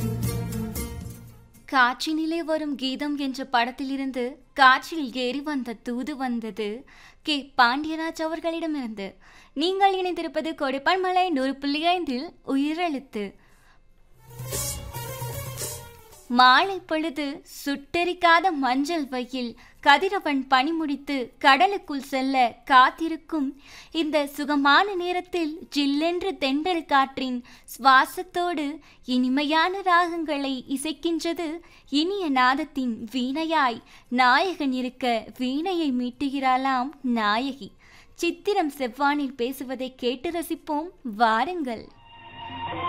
காற்றினிலே வரும் கீதம் என்ற படத்திலிருந்து காற்றில் ஏறி வந்த தூது வந்தது கே பாண்டியராஜ் அவர்களிடமிருந்து நீங்கள் இணைந்திருப்பது கொடைப்பான்மலை நூறு புள்ளி ஐந்தில் உயிரெழுத்து மாலை பொழுது சுட்டெரிக்காத மஞ்சள் வெயில் கதிரவன் பனி முடித்து கடலுக்குள் செல்ல காத்திருக்கும் இந்த சுகமான நேரத்தில் ஜில்லென்று தென்றல் காற்றின் சுவாசத்தோடு இனிமையான ராகங்களை இசைக்கின்றது இனிய நாதத்தின் வீணையாய் நாயகன் இருக்க வீணையை மீட்டுகிறாளாம் நாயகி சித்திரம் செவ்வானில் பேசுவதை கேட்டு ரசிப்போம் வாருங்கள்